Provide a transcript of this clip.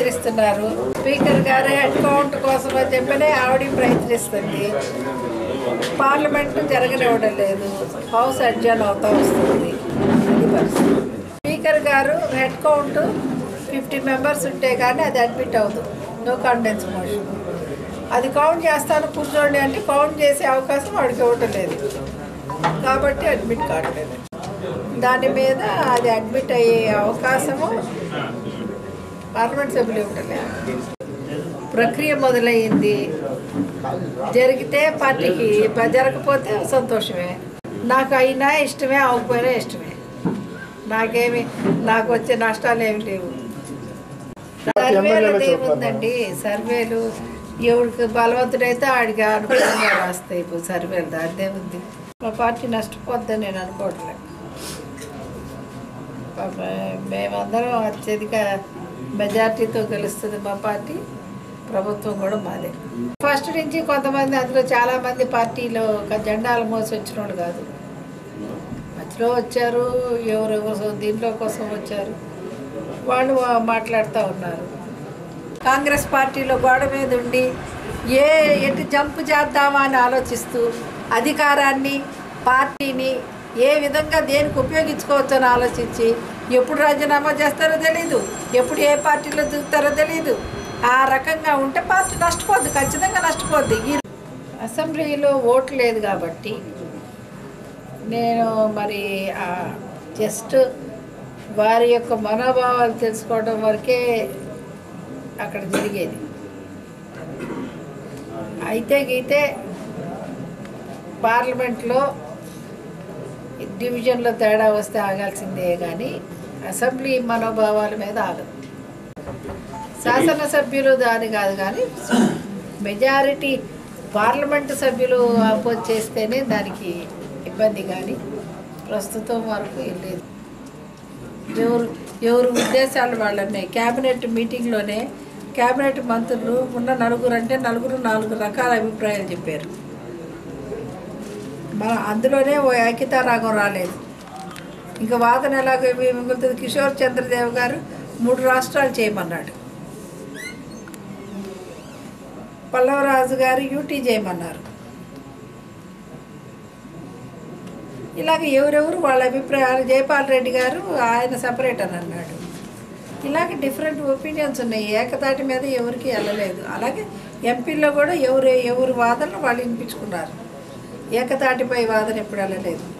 సహకరిస్తున్నారు స్పీకర్ గారు head count కోసం అని చెప్పనే ఆవిడ ప్రయత్నిస్తుంది పార్లమెంట్ జరగనివ్వడం లేదు హౌస్ అడ్జర్న్ అవుతా వస్తుంది అది పరిస్థితి స్పీకర్ గారు హెడ్ కౌంట్ ఫిఫ్టీ మెంబర్స్ ఉంటే కానీ అది అడ్మిట్ అవుతుంది నో కాన్ఫిడెన్స్ మోషన్ అది కౌంట్ చేస్తాను కూర్చోండి అంటే కౌంట్ చేసే అవకాశం వాడికి ఇవ్వటం లేదు కాబట్టి అడ్మిట్ కావట్లేదు దాని మీద అది అడ్మిట్ అయ్యే అవకాశము పార్లమెంట్ సభ్యులు ఇవ్వట్లేదు ప్రక్రియ మొదలయ్యింది జరిగితే పార్టీకి ప- జరగకపోతే సంతోషమే నాకు అయినా ఇష్టమే అవ్వకపోయినా ఇష్టమే నాకేమి నాకు వచ్చే నష్టాలు ఏమి లేవు సర్వేలు ఏముందండి సర్వేలు ఎవరికి బలవంతుడైతే ఆడికి అనుకూలంగా రాస్తాయి ఇప్పుడు సర్వేలు దాందే ఉంది మా పార్టీ నష్టపోద్దని నేను అనుకోవట్లేదు పాప మేమందరం అత్యధిక మెజార్టీతో గెలుస్తుంది మా పార్టీ ప్రభుత్వం కూడా మాదే ఫస్ట్ నుంచి కొంతమంది అందులో చాలామంది పార్టీలో ఒక జెండాలు మోసి వచ్చిన వాళ్ళు కాదు మధ్యలో వచ్చారు ఎవరు కోసం దీంట్లో కోసం వచ్చారు వాళ్ళు వా- మాట్లాడుతూ ఉన్నారు కాంగ్రెస్ పార్టీలో గోడ మీద ఉండి ఏ ఎటు జంప్ చేద్దామా అని ఆలోచిస్తూ అధికారాన్ని పార్టీని ఏ విధంగా దేనికి ఉపయోగించుకోవచ్చు అని ఆలోచించి ఎప్పుడు రాజీనామా చేస్తారో తెలీదు ఎప్పుడు ఏ పార్టీలో దిగుతారో తెలీదు ఆ రకంగా ఉంటే పార్టీ నష్టపోద్ది ఖచ్చితంగా నష్టపోద్ది ఈ అసెంబ్లీలో ఓటు లేదు కాబట్టి నేను మరి జస్ట్ వారి యొక్క మనోభావాలు తెలుసుకోవడం వరకే అక్కడ జరిగేది అయితే గీతే పార్లమెంట్లో డివిజన్లో తేడా వస్తే ఆగాల్సిందే కానీ అసెంబ్లీ మనోభావాల మీద ఆగదు శాసనసభ్యులు దాని కాదు కానీ మెజారిటీ పార్లమెంటు సభ్యులు అపోజ్ చేస్తేనే దానికి ఇబ్బంది కానీ ప్రస్తుతం వరకు ఏం లేదు ఎవరు ఎవరు ఉద్దేశాలు వాళ్ళు ఉన్నాయి క్యాబినెట్ మీటింగ్లోనే క్యాబినెట్ మంత్రులు ఉన్న నలుగురు అంటే నలుగురు నాలుగు రకాల అభిప్రాయాలు చెప్పారు మన అందులోనే ఓ ఏకితారాగం రాలేదు ఇంకా వాదన ఎలాగ మిగులుతుంది కిషోర్ చంద్రదేవ్ గారు మూడు రాష్ట్రాలు చేయమన్నాడు పల్లవరాజు గారు యూటీ చేయమన్నారు ఇలాగ ఎవరెవరు వాళ్ళ అభిప్రాయాలు జయపాల్ రెడ్డి గారు ఆయన సపరేట్ అని అన్నాడు ఇలాగ డిఫరెంట్ ఒపీనియన్స్ ఉన్నాయి ఏకతాటి మీద ఎవరికి వెళ్ళలేదు అలాగే ఎంపీల్లో కూడా ఎవరు ఎవరు వాదనలు వాళ్ళు వినిపించుకున్నారు ఏకతాటిపై వాదన ఎప్పుడు వెళ్ళలేదు